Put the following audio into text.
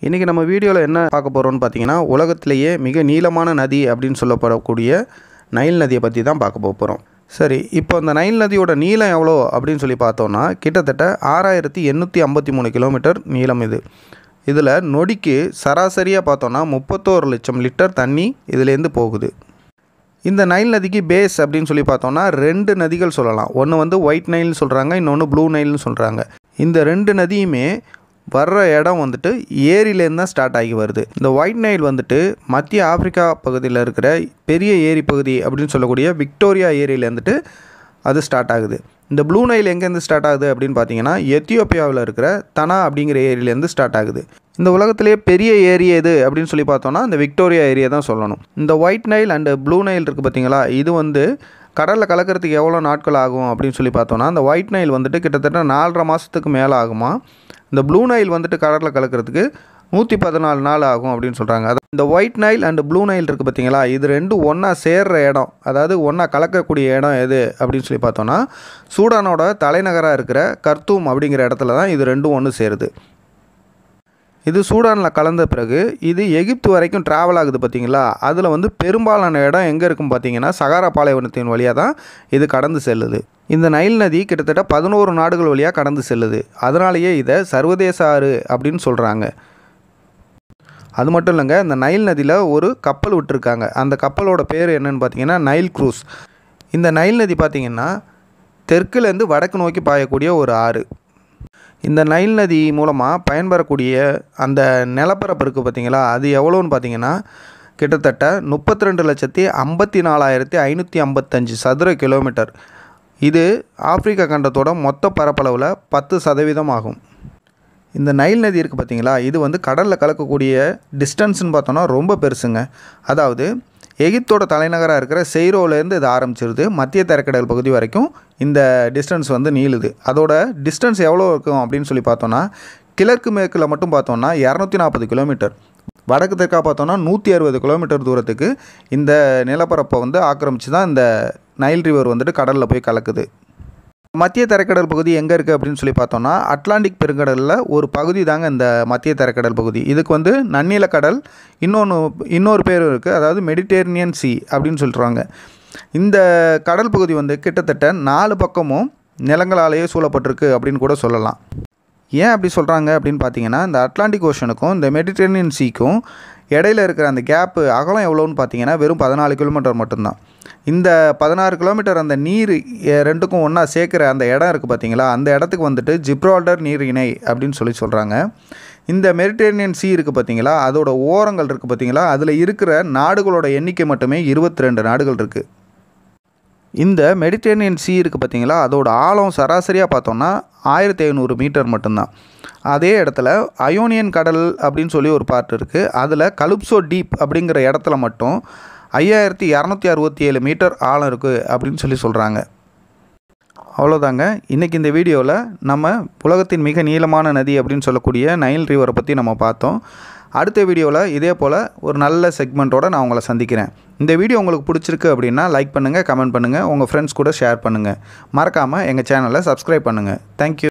இன்றைக்கி நம்ம வீடியோவில் என்ன பார்க்க போகிறோம்னு பார்த்தீங்கன்னா உலகத்திலேயே மிக நீளமான நதி அப்படின்னு சொல்லப்படக்கூடிய நைல் நதியை பற்றி தான் பார்க்க போகிறோம் சரி இப்போ இந்த நைல் நதியோட நீளம் எவ்வளோ அப்படின்னு சொல்லி பார்த்தோன்னா கிட்டத்தட்ட ஆறாயிரத்தி எண்ணூற்றி ஐம்பத்தி மூணு கிலோமீட்டர் நீளம் இது இதில் நொடிக்கு சராசரியாக பார்த்தோன்னா முப்பத்தோரு லட்சம் லிட்டர் தண்ணி இதுலேருந்து போகுது இந்த நைல் நதிக்கு பேஸ் அப்படின்னு சொல்லி பார்த்தோம்னா ரெண்டு நதிகள் சொல்லலாம் ஒன்று வந்து ஒயிட் நைல்னு சொல்கிறாங்க இன்னொன்று ப்ளூ நைல்னு சொல்கிறாங்க இந்த ரெண்டு நதியுமே வர்ற இடம் வந்துட்டு ஏரியிலேருந்து தான் ஸ்டார்ட் ஆகி வருது இந்த ஒயிட் நைல் வந்துட்டு மத்திய ஆப்பிரிக்கா பகுதியில் இருக்கிற பெரிய ஏரி பகுதி அப்படின்னு சொல்லக்கூடிய விக்டோரியா ஏரியிலேருந்துட்டு அது ஸ்டார்ட் ஆகுது இந்த ப்ளூ நைல் எங்கேருந்து ஸ்டார்ட் ஆகுது அப்படின்னு பார்த்தீங்கன்னா எத்தியோப்பியாவில் இருக்கிற தனா அப்படிங்கிற ஏரியிலேருந்து ஸ்டார்ட் ஆகுது இந்த உலகத்திலேயே பெரிய ஏரி எது அப்படின்னு சொல்லி பார்த்தோன்னா இந்த விக்டோரியா ஏரியா தான் சொல்லணும் இந்த white Nile and blue Nile இருக்குது பார்த்தீங்களா இது வந்து கடலில் கலக்கிறதுக்கு எவ்வளோ நாட்கள் ஆகும் அப்படின்னு சொல்லி பார்த்தோன்னா இந்த ஒயிட் நைல் வந்துட்டு கிட்டத்தட்ட நாலரை மாதத்துக்கு மேலே ஆகுமா இந்த ப்ளூ நைல் வந்துட்டு கடலில் கலக்கிறதுக்கு நூற்றி பதினாலு நாள் ஆகும் அப்படின்னு சொல்கிறாங்க அது இந்த white Nile and blue Nile இருக்குது பார்த்தீங்களா இது ரெண்டும் ஒன்றா சேர்ற இடம் அதாவது ஒன்றா கலக்கக்கூடிய இடம் எது அப்படின்னு சொல்லி பார்த்தோன்னா சூடானோட தலைநகராக இருக்கிற கர்த்தூம் அப்படிங்கிற இடத்துல தான் இது ரெண்டும் ஒன்று சேருது இது சூடானில் கலந்த பிறகு இது எகிப்து வரைக்கும் ட்ராவல் ஆகுது பார்த்தீங்களா அதில் வந்து பெரும்பாலான இடம் எங்கே இருக்கும் பார்த்தீங்கன்னா சகாரா பாலைவனத்தின் வழியாக தான் இது கடந்து செல்லுது இந்த நைல் நதி கிட்டத்தட்ட பதினோரு நாடுகள் வழியாக கடந்து செல்லுது அதனாலேயே இதை சர்வதேச ஆறு அப்படின்னு சொல்கிறாங்க அது மட்டும் இல்லைங்க இந்த நைல் நதியில் ஒரு கப்பல் விட்டுருக்காங்க அந்த கப்பலோட பேர் என்னன்னு பார்த்தீங்கன்னா நைல் க்ரூஸ் இந்த நைல் நதி பார்த்திங்கன்னா தெற்குலேருந்து வடக்கு நோக்கி பாயக்கூடிய ஒரு ஆறு இந்த நைல் நதி மூலமாக பயன்பெறக்கூடிய அந்த நிலப்பரப்பு இருக்குது பார்த்தீங்களா அது எவ்வளோன்னு பார்த்தீங்கன்னா கிட்டத்தட்ட முப்பத்தி ரெண்டு லட்சத்தி ஐம்பத்தி நாலாயிரத்தி ஐநூற்றி ஐம்பத்தஞ்சு சதுர கிலோமீட்டர் இது ஆப்பிரிக்கா கண்டத்தோட மொத்த பரப்பளவில் பத்து சதவீதம் ஆகும் இந்த நைல் நதி இருக்குது பார்த்தீங்களா இது வந்து கடலில் கலக்கக்கூடிய டிஸ்டன்ஸ்னு பார்த்தோன்னா ரொம்ப பெருசுங்க அதாவது எகிப்தோட தலைநகராக இருக்கிற செய்ரோலேருந்து இது ஆரம்பிச்சிருது மத்திய தரைக்கடல் பகுதி வரைக்கும் இந்த டிஸ்டன்ஸ் வந்து நீளுது அதோட டிஸ்டன்ஸ் எவ்வளோ இருக்கும் அப்படின்னு சொல்லி பார்த்தோன்னா கிழக்கு மேற்கில் மட்டும் பார்த்தோன்னா இரநூத்தி நாற்பது கிலோமீட்டர் வடக்கு தெற்காக பார்த்தோன்னா நூற்றி அறுபது கிலோமீட்டர் தூரத்துக்கு இந்த நிலப்பரப்பை வந்து ஆக்கிரமித்து தான் இந்த நைல் ரிவர் வந்துட்டு கடலில் போய் கலக்குது மத்திய தரைக்கடல் பகுதி எங்கே இருக்குது அப்படின்னு சொல்லி பார்த்தோன்னா அட்லாண்டிக் பெருங்கடலில் ஒரு பகுதி தாங்க இந்த மத்திய தரைக்கடல் பகுதி இதுக்கு வந்து நன்னீல கடல் இன்னொன்று இன்னொரு பேரும் இருக்குது அதாவது மெடிட்டேரியன் சி அப்படின்னு சொல்கிறாங்க இந்த கடல் பகுதி வந்து கிட்டத்தட்ட நாலு பக்கமும் நிலங்களாலேயே சூழப்பட்டிருக்கு அப்படின்னு கூட சொல்லலாம் ஏன் அப்படி சொல்கிறாங்க அப்படின்னு பார்த்தீங்கன்னா இந்த அட்லாண்டிக் ஓஷனுக்கும் இந்த மெடிட்டரேனியன் சீக்கும் இடையில இருக்கிற அந்த கேப்பு அகலம் எவ்வளோன்னு பார்த்தீங்கன்னா வெறும் பதினாலு கிலோமீட்டர் மட்டும்தான் இந்த பதினாறு கிலோமீட்டர் அந்த நீர் ரெண்டுக்கும் ஒன்றா சேர்க்குற அந்த இடம் இருக்குது பார்த்தீங்களா அந்த இடத்துக்கு வந்துட்டு ஜிப்ரால்டர் நீர் இணை அப்படின்னு சொல்லி சொல்கிறாங்க இந்த மெடிட்டரேனியன் சீ இருக்குது பார்த்தீங்களா அதோட ஓரங்கள் இருக்குது பார்த்தீங்களா அதில் இருக்கிற நாடுகளோட எண்ணிக்கை மட்டுமே இருபத்தி ரெண்டு நாடுகள் இருக்குது இந்த மெடிட்டரேனியன் சீ இருக்குது பார்த்தீங்களா அதோட ஆழம் சராசரியாக பார்த்தோன்னா ஆயிரத்தி ஐநூறு மீட்டர் மட்டும்தான் அதே இடத்துல அயோனியன் கடல் அப்படின்னு சொல்லி ஒரு பார்ட் இருக்குது அதில் கலுப்சோ டீப் அப்படிங்கிற இடத்துல மட்டும் ஐயாயிரத்தி இரநூத்தி அறுபத்தி ஏழு மீட்டர் ஆழம் இருக்குது அப்படின்னு சொல்லி சொல்கிறாங்க அவ்வளோதாங்க இன்றைக்கி இந்த வீடியோவில் நம்ம உலகத்தின் மிக நீளமான நதி அப்படின்னு சொல்லக்கூடிய நைல் ரிவரை பற்றி நம்ம பார்த்தோம் அடுத்த வீடியோவில் இதே போல் ஒரு நல்ல செக்மெண்ட்டோடு நான் உங்களை சந்திக்கிறேன் இந்த வீடியோ உங்களுக்கு பிடிச்சிருக்கு அப்படின்னா லைக் பண்ணுங்கள் கமெண்ட் பண்ணுங்கள் உங்கள் ஃப்ரெண்ட்ஸ் கூட ஷேர் பண்ணுங்கள் மறக்காமல் எங்கள் சேனலை சப்ஸ்கிரைப் பண்ணுங்கள் தேங்க்யூ